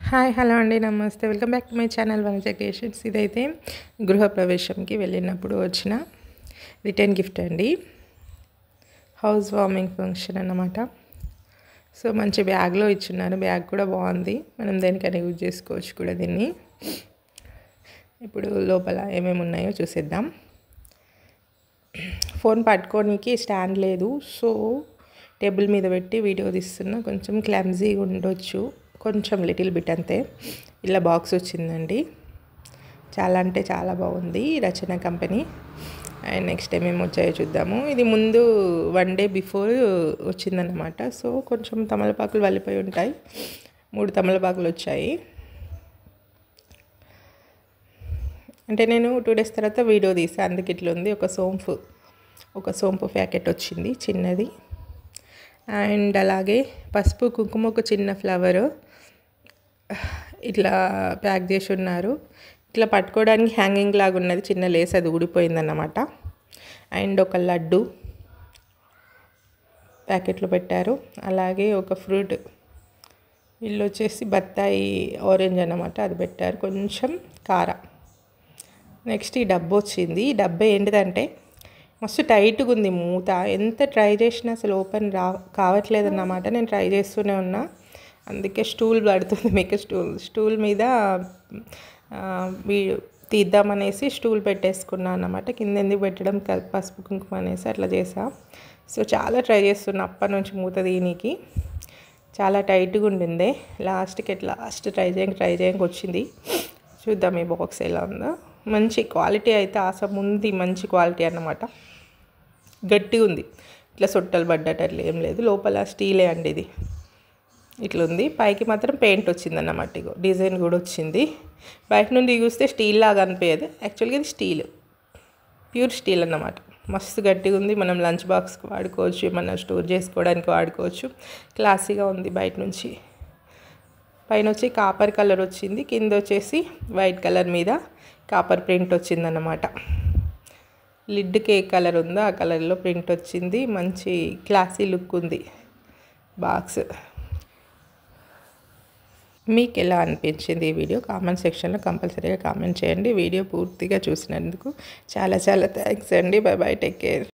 hi hello అండి నమస్తే welcome back to my channel Vanaja creations ఇదైతే గృహప్రవేశంకి వెళ్ళినప్పుడు వచ్చిన రిటర్న్ గిఫ్ట్ అండి హౌస్ వార్మింగ్ ఫంక్షన్ అన్నమాట సో మంచి బ్యాగ్లో ఇచ్చున్నారు బ్యాగ్ కూడా బాగుంది మనం దేనికైనా యూజ్ చేసుకోవచ్చు కూడా దీన్ని ఇప్పుడు లోపల ఏమేమి ఉన్నాయో చూసేద్దాం ఫోన్ పట్టుకోనికి స్టాండ్ లేదు సో టేబుల్ మీద పెట్టి వీడియో తీస్తున్నా కొంచెం క్లమ్జీగా ఉండొచ్చు కొంచెం లిటిల్ బిట్ అంతే ఇలా బాక్స్ వచ్చిందండి చాలా అంటే చాలా బాగుంది రచన కంపెనీ అండ్ నెక్స్ట్ ఏమేమి వచ్చాయో చూద్దాము ఇది ముందు వన్ డే బిఫోర్ వచ్చిందన్నమాట సో కొంచెం తమలపాకులు వల్లిపోయి ఉంటాయి మూడు తమలపాకులు వచ్చాయి అంటే నేను టూ డేస్ తర్వాత వీడియో తీసాను అందుకు ఇట్లా ఉంది ఒక సోంపు ఒక సోంపు ప్యాకెట్ వచ్చింది చిన్నది అండ్ అలాగే పసుపు కుంకుమ ఒక చిన్న ఫ్లవర్ ఇట్లా ప్యాక్ చేసి ఉన్నారు ఇట్లా పట్టుకోవడానికి హ్యాంగింగ్ లాగా ఉన్నది చిన్న లేస్ అది ఊడిపోయిందన్నమాట అండ్ ఒక లడ్డు ప్యాకెట్లో పెట్టారు అలాగే ఒక ఫ్రూట్ వీళ్ళు వచ్చేసి బత్తాయి ఆరెంజ్ అన్నమాట అది పెట్టారు కొంచెం కార నెక్స్ట్ ఈ డబ్బు వచ్చింది ఈ డబ్బా ఏంటిదంటే మస్తు టైట్గా ఉంది మూత ఎంత ట్రై చేసినా అసలు ఓపెన్ రా కావట్లేదు అన్నమాట నేను ట్రై చేస్తూనే ఉన్నా అందుకే స్టూల్ పడుతుంది మీకు స్టూల్ స్టూల్ మీద తీద్దామనేసి స్టూల్ పెట్టేసుకున్నా అన్నమాట కింద ఎందుకు పెట్టడం పసుపు కుంకుమ అనేసి అట్లా చేసా సో చాలా ట్రై చేస్తున్నా అప్పటి నుంచి మూత దీనికి చాలా టైట్గా ఉండింది లాస్ట్కి ఎట్లా లాస్ట్ ట్రై చేయక ట్రై చేయక వచ్చింది చూద్దాం ఈ బాక్స్ ఎలా ఉందో మంచి క్వాలిటీ అయితే ఆసం ఉంది మంచి క్వాలిటీ అన్నమాట గట్టిగా ఉంది ఇట్లా సొట్టలు పడ్డట్టు అట్లా ఏం లేదు లోపల స్టీలే అండి ఇది ఇట్లా ఉంది పైకి మాత్రం పెయింట్ వచ్చింది అన్నమాట ఇగో డిజైన్ కూడా వచ్చింది బయట నుండి చూస్తే స్టీల్ లాగా అనిపించదు యాక్చువల్గా ఇది స్టీల్ ప్యూర్ స్టీల్ అన్నమాట మస్తు గట్టిగా ఉంది మనం లంచ్ బాక్స్కి వాడుకోవచ్చు ఏమన్నా స్టోర్ చేసుకోవడానికి వాడుకోవచ్చు క్లాసీగా ఉంది బయట నుంచి పైన వచ్చి కాపర్ కలర్ వచ్చింది కింద వచ్చేసి వైట్ కలర్ మీద కాపర్ ప్రింట్ వచ్చిందన్నమాట లిడ్కి ఏ కలర్ ఉందో ఆ కలర్లో ప్రింట్ వచ్చింది మంచి క్లాసీ లుక్ ఉంది బాక్స్ మీకు ఎలా అనిపించింది ఈ వీడియో కామెంట్ సెక్షన్లో కంపల్సరీగా కామెంట్ చేయండి వీడియో పూర్తిగా చూసినందుకు చాలా చాలా థ్యాంక్స్ అండి బై బై టేక్ కేర్